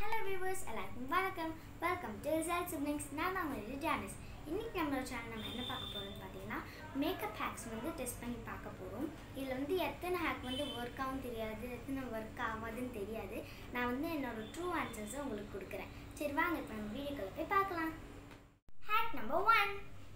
Hello viewers எல்லாருக்கும் வணக்கம் welcome to result siblings நான் தான் உங்கள் ஜானிஸ் இன்றைக்கி நம்மளோட சேனல் நம்ம என்ன பார்க்க போகிறோம்னு பார்த்தீங்கன்னா மேக்கப் ஹேக்ஸ் வந்து டெஸ்ட் பண்ணி பார்க்க போகிறோம் இதில் வந்து எத்தனை ஹேக் வந்து ஒர்க் ஆகும் தெரியாது எத்தனை ஒர்க் ஆகாதுன்னு தெரியாது நான் வந்து என்னோட ட்ரூ ஆன்சர்ஸை உங்களுக்கு கொடுக்குறேன் சரி வாங்க இப்போ நம்ம வீடியோக்குள்ள போய் பார்க்கலாம் ஹேக் நம்பர் ஒன்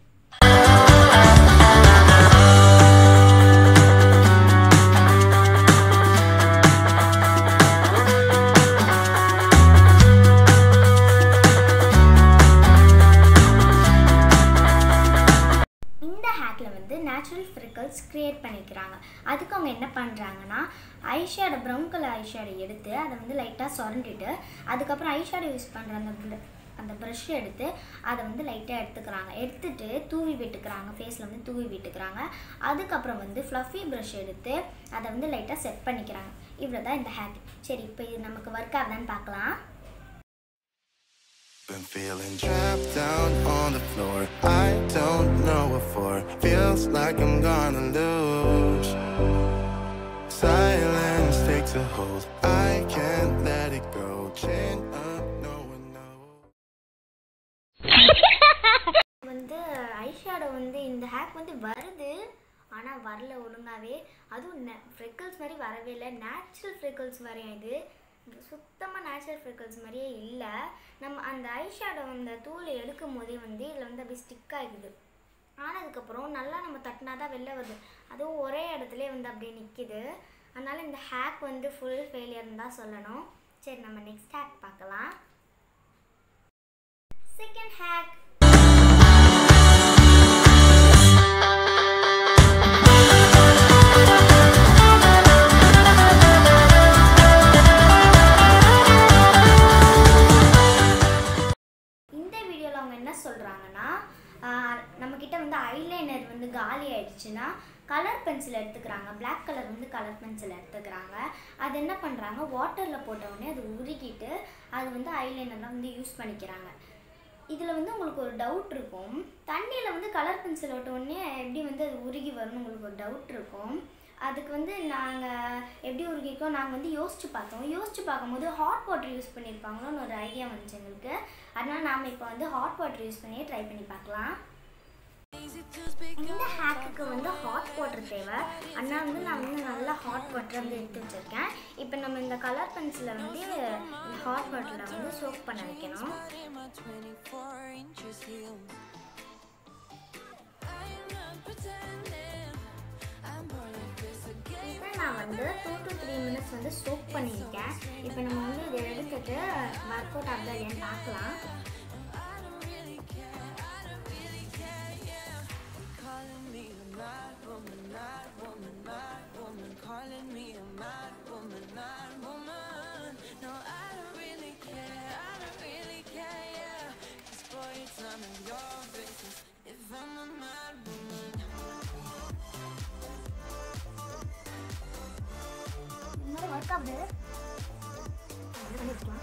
இந்த ஹேக்கில் வந்து நேச்சுரல் ஃப்ரிக்கல்ஸ் க்ரியேட் பண்ணிக்கிறாங்க அதுக்கு அவங்க என்ன பண்ணுறாங்கன்னா ஐஷேடோ ப்ரௌன் கலர் ஐஷேடோ எடுத்து அதை வந்து லைட்டாக சுரண்டிட்டு அதுக்கப்புறம் ஐஷேடோ யூஸ் பண்ணுற அந்த bl- அந்த ப்ரஷ் எடுத்து அதை வந்து லைட்டாக எடுத்துக்கிறாங்க எடுத்துட்டு தூவி விட்டுக்கிறாங்க ஃபேஸில் வந்து தூவி விட்டுக்கிறாங்க அதுக்கப்புறம் வந்து ஃப்ளஃபி ப்ரஷ் எடுத்து அதை வந்து லைட்டாக செட் பண்ணிக்கிறாங்க இவ்வளோ தான் இந்த ஹேக் சரி இப்போ இது நமக்கு ஒர்க் ஆகுதான்னு பார்க்கலாம் Been feeling trapped down on the floor. I don't know what for. Feels like I'm gonna lose. Silence takes a hold. I can't let it go. Chain up, no one knows. வந்து eyeshadow வந்து இந்த hack வந்து வருது ஆனால் வரல ஒழுங்காவே அதுவும் ஃப்ரெக்கல்ஸ் மாதிரி வரவே இல்லை நேச்சுரல் ஃப்ரெக்கல்ஸ் வரையும் இது சுத்தமாக நேச்சுரல் ஃப்ரெக்கல்ஸ் மாதிரியே இல்லை நம்ம அந்த ஐஷேடோ அந்த தூளை எடுக்கும் போதே வந்து இதில் வந்து அப்படியே ஸ்டிக் ஆகிடுது ஆனதுக்கப்புறம் நல்லா நம்ம தட்டினா தான் வெளில வருது அதுவும் ஒரே இடத்துல வந்து அப்படியே நிற்கிது அதனால் இந்த ஹேக் வந்து ஃபுல் ஃபெயிலியர்னு தான் சொல்லணும் சரி நம்ம நெக்ஸ்ட் ஹேக் பார்க்கலாம் செகண்ட் ஹேக் இந்த வீடியோவில் அவங்க என்ன சொல்கிறாங்கன்னா நம்மக்கிட்ட வந்து ஐலைனர் வந்து காலி ஆயிடுச்சுன்னா கலர் பென்சில் எடுத்துக்கிறாங்க Black கலர் வந்து கலர் பென்சில் எடுத்துக்கிறாங்க அது என்ன பண்ணுறாங்க வாட்டரில் போட்ட உடனே அது உருகிட்டு அது வந்து ஐலைனர்லாம் வந்து யூஸ் பண்ணிக்கிறாங்க இதில் வந்து உங்களுக்கு ஒரு டவுட் இருக்கும் தண்ணியில் வந்து கலர் பென்சில் ஓட்ட உடனே எப்படி வந்து அது உருகி வரும்னு உங்களுக்கு ஒரு டவுட் இருக்கும் அதுக்கு வந்து நாங்கள் எப்படி உருகிக்கோ நாங்கள் வந்து யோசிச்சு பார்த்தோம் யோசிச்சு பார்க்கும்போது ஹாட் வாட்டர் யூஸ் பண்ணியிருப்பாங்களோன்னு ஒரு ஐடியா வந்துச்சு எங்களுக்கு அதனால் நாம் இப்போ வந்து ஹாட் வாட்டர் யூஸ் பண்ணியே ட்ரை பண்ணி பார்க்கலாம் இந்த ஹேக்குக்கு வந்து ஹாட் வாட்டர் தேவை அதனால் வந்து நான் வந்து நல்லா ஹாட் வாட்டர் வந்து எடுத்து வச்சுருக்கேன் இப்போ நம்ம இந்த கலர் பென்சிலை வந்து இந்த ஹாட் வாட்டரில் வந்து சோக் பண்ண வைக்கணும் இப்போ நான் வந்து டூ டு த்ரீ மினிட்ஸ் வந்து சோக் பண்ணியிருக்கேன் இப்போ நம்ம வந்து இதை எடுத்துட்டு ஒர்க் அவுட் ஆகுதா இல்லையான்னு பார்க்கலாம் இந்த மாதிரி ஒர்க் ஆகுது அது பண்ணி வச்சுக்கலாம்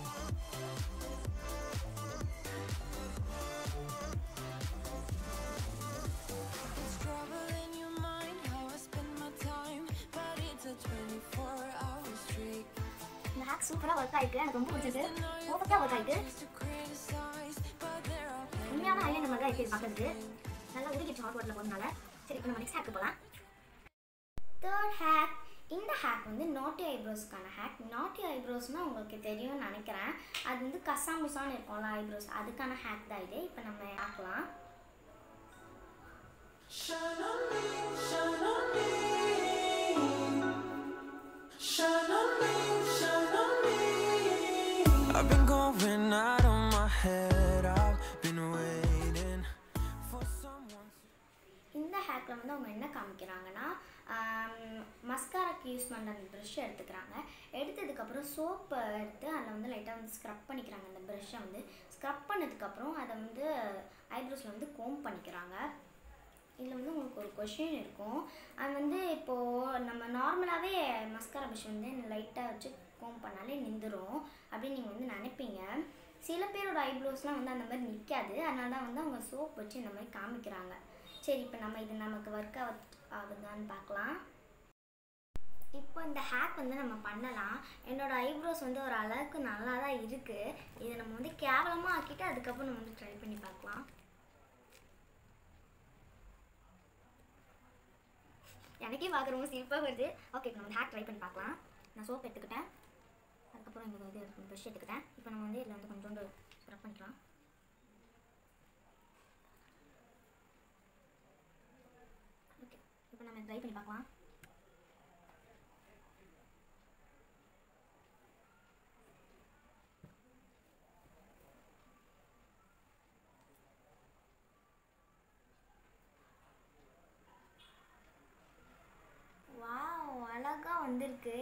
It's trouble in your mind how I spend my time, but it's a 24-hour streak. இந்த ஹேக் சூப்பராக ஒர்க் ஆயிருக்கு எனக்கு ரொம்ப பிடிச்சிருக்கு பர்ஃபெக்டாக ஒர்க் ஆயிருக்கு To criticize, but there are உண்மையான ஐலைனர் மாதிரி தான் இருக்குது பார்க்கறதுக்கு நல்லா உருகிச்சு ஹாட் வாட்டரில் போகிறதுனால சரி இப்போ நம்ம நெக்ஸ்ட் ஹேக்கு போகலாம் தேர்ட் ஹேக் இந்த ஹேக் வந்து நாட்டி ஐப்ரோஸ்க்கான ஹேக் நாட்டி ஐப்ரோஸ்னால் உங்களுக்கு தெரியும்னு நினைக்கிறேன் அது வந்து கசாமுசான்னு இருக்கும்ல ஐப்ரோஸ் அதுக்கான ஹேக் தான் இது இப்போ நம்ம பார்க்கலாம் I've been going out of my head. I've been waiting for someone. இந்த ஹேக்கில் வந்து அவங்க என்ன காமிக்கிறாங்கன்னா மஸ்காராக்கு யூஸ் பண்ணுற அந்த ப்ரஷ் எடுத்துக்கிறாங்க எடுத்ததுக்கப்புறம் சோப்பு எடுத்து அதில் வந்து லைட்டாக வந்து ஸ்க்ரப் பண்ணிக்கிறாங்க அந்த ப்ரஷ்ஷை வந்து ஸ்க்ரப் பண்ணதுக்கப்புறம் அதை வந்து ஐப்ரோஸில் வந்து கோம் பண்ணிக்கிறாங்க இதில் வந்து உங்களுக்கு ஒரு கொஷின் இருக்கும் அது வந்து இப்போது நம்ம நார்மலாகவே மஸ்காரா ப்ரஷ் வந்து லைட்டாக வச்சு கோம் பண்ணாலே நின்றுரும் அப்படின்னு நீங்கள் வந்து நினைப்பீங்க சில பேரோட ஐப்ரோஸ்லாம் வந்து அந்த மாதிரி நிற்காது அதனால தான் வந்து அவங்க சோப் வச்சு இந்த மாதிரி காமிக்கிறாங்க சரி இப்போ நம்ம இது நமக்கு ஒர்க் ஆகுதான்னு பார்க்கலாம் இப்போ இந்த ஹேக் வந்து நம்ம பண்ணலாம் என்னோட ஐப்ரோஸ் வந்து ஒரு அளவுக்கு நல்லா தான் இருக்குது இதை நம்ம வந்து கேவலமாக ஆக்கிட்டு அதுக்கப்புறம் நம்ம வந்து ட்ரை பண்ணி பார்க்கலாம் எனக்கே பார்க்க ரொம்ப சிரிப்பாக வருது ஓகே இப்போ நம்ம ஹேக் ட்ரை பண்ணி பார்க்கலாம் நான் சோப் எடுத்துக்கிட்டேன் அதுக்கப்புறம் இந்த இது ப்ரெஷ் எடுத்துக்கிட்டேன் இப்போ நம்ம வந்து இதில் வந்து கொஞ்சோண்டு ஸ்க்ரப் பண்ணிக்கலாம் ஓகே இப்போ நம்ம ட்ரை பண்ணி பார்க்கலாம் வாவ் அழகா வந்திருக்கு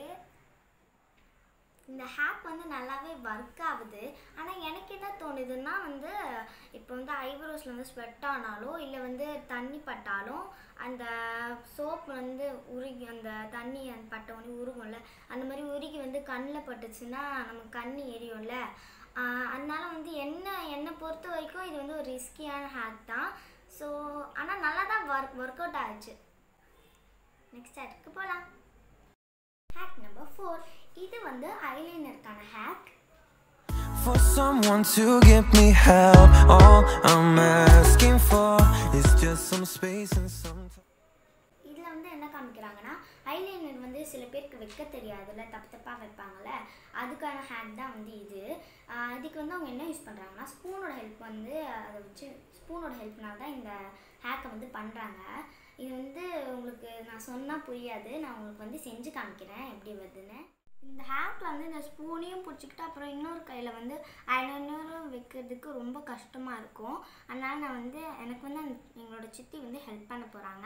இந்த ஹேக் வந்து நல்லாவே ஒர்க் ஆகுது ஆனால் எனக்கு என்ன தோணுதுன்னா வந்து இப்போ வந்து ஐப்ரோஸில் வந்து ஸ்வெட் ஆனாலோ இல்லை வந்து தண்ணி பட்டாலும் அந்த சோப் வந்து உருகி அந்த தண்ணி அந்த பட்ட உடனே உருகும்ல அந்த மாதிரி உருகி வந்து கண்ணில் பட்டுச்சுன்னா நமக்கு கண் எரியும்ல ஆஹ் அதனால வந்து என்ன என்னை பொறுத்த வரைக்கும் இது வந்து ஒரு ரிஸ்கியான ஹேக் தான் ஸோ ஆனால் நல்லா தான் ஒர்க் ஒர்க் அவுட் ஆச்சு நெக்ஸ்ட் ஹேக்கு போகலாம் ஹேக் நம்பர் ஃபோர் இது வந்து ஐலைனருக்கான hack For someone to give me help, all I'm asking for is just some space and some time. இதில் வந்து என்ன காமிக்கிறாங்கன்னா ஐலைனர் வந்து சில பேருக்கு வைக்க தெரியாதுல்ல தப்பு தப்பாக வைப்பாங்கல்ல அதுக்கான ஹேக் தான் வந்து இது ஆஹ் இதுக்கு வந்து அவங்க என்ன யூஸ் பண்ணுறாங்கன்னா ஸ்பூனோட ஹெல்ப் வந்து அதை வச்சு ஸ்பூனோட ஹெல்ப்னால தான் இந்த ஹேக்கை வந்து பண்ணுறாங்க இது வந்து உங்களுக்கு நான் சொன்னால் புரியாது நான் உங்களுக்கு வந்து செஞ்சு காமிக்கிறேன் எப்படி வருதுன்னு இந்த ஹேக்கில் வந்து இந்த ஸ்பூனையும் பிடிச்சிக்கிட்டு அப்புறம் இன்னொரு கையில் வந்து ஐலைனரும் வைக்கிறதுக்கு ரொம்ப கஷ்டமாக இருக்கும் அதனால் நான் வந்து எனக்கு வந்து அந்த- எங்களோட சித்தி வந்து ஹெல்ப் பண்ண போகிறாங்க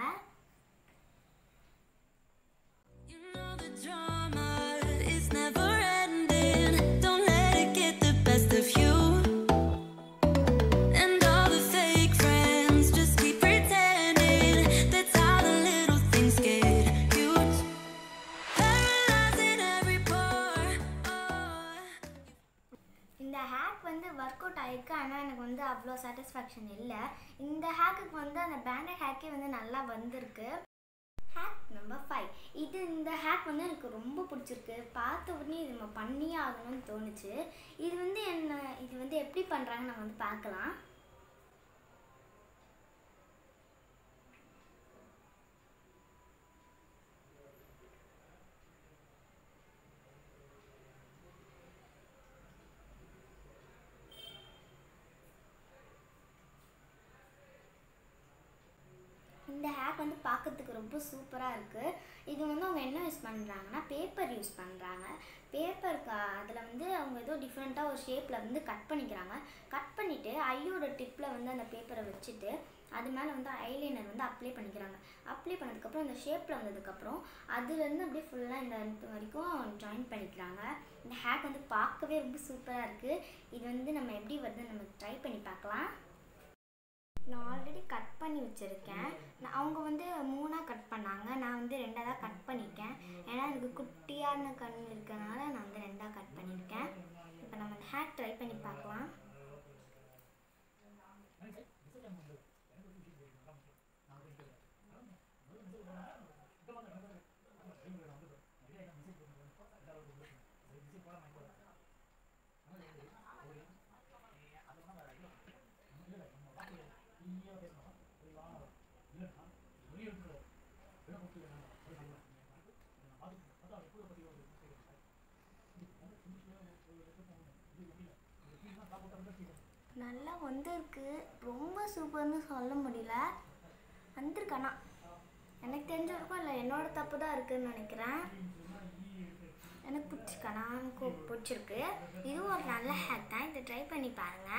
You know the drama is never ending. Don't let it get the best of you. And all the fake friends just keep pretending. That's how the little things get huge. Paralyzing every pore. Oh. இந்த hack வந்து work out ஆயிருக்கு ஆனால் எனக்கு வந்து அவ்வளோ satisfaction இல்லை இந்த ஹேக்குக்கு வந்து அந்த பேண்டட் ஹேக்கே வந்து நல்லா வந்திருக்கு ஹேக் நம்பர் ஃபைவ் இது இந்த ஹேக் வந்து எனக்கு ரொம்ப பிடிச்சிருக்கு பார்த்த உடனே இது நம்ம பண்ணியே ஆகணும்னு தோணுச்சு இது வந்து என்ன இது வந்து எப்படி பண்ணுறாங்கன்னு நம்ம வந்து பார்க்கலாம் இந்த ஹேக் வந்து பார்க்கறதுக்கு ரொம்ப சூப்பராக இருக்குது இது வந்து அவங்க என்ன யூஸ் பண்ணுறாங்கன்னா பேப்பர் யூஸ் பண்ணுறாங்க பேப்பருக்கு அதில் வந்து அவங்க ஏதோ டிஃப்ரெண்ட்டாக ஒரு ஷேப்பில் வந்து கட் பண்ணிக்கிறாங்க கட் பண்ணிவிட்டு ஐயோட டிப்பில் வந்து அந்த பேப்பரை வச்சுட்டு அது மேலே வந்து ஐலைனர் வந்து அப்ளை பண்ணிக்கிறாங்க அப்ளை பண்ணதுக்கப்புறம் இந்த ஷேப்பில் வந்ததுக்கப்புறம் அதுலேருந்து அப்படியே ஃபுல்லாக இந்த இது வரைக்கும் ஜாயின் பண்ணிக்கிறாங்க இந்த ஹேக் வந்து பார்க்கவே ரொம்ப சூப்பராக இருக்குது இது வந்து நம்ம எப்படி வருதுன்னு நம்ம ட்ரை பண்ணி பார்க்கலாம் நான் ஆல்ரெடி கட் பண்ணி வச்சுருக்கேன் நான் அவங்க வந்து மூணாக கட் பண்ணாங்க நான் வந்து ரெண்டாக தான் கட் பண்ணியிருக்கேன் ஏன்னா எனக்கு குட்டியான கண் இருக்கனால நான் வந்து ரெண்டாக கட் பண்ணியிருக்கேன் இப்போ நம்ம அந்த ஹேக் ட்ரை பண்ணி பார்க்கலாம் நல்லா வந்திருக்கு ரொம்ப சூப்பர்னு சொல்ல முடியல வந்திருக்கானா எனக்கு தெரிஞ்சிருக்கும் இல்லை என்னோட தப்பு தான் இருக்குன்னு நினைக்கிறேன் எனக்கு பிடிச்சிருக்கானா எனக்கு பிடிச்சிருக்கு இதுவும் ஒரு நல்ல ஹேக் தான் இதை ட்ரை பண்ணி பாருங்க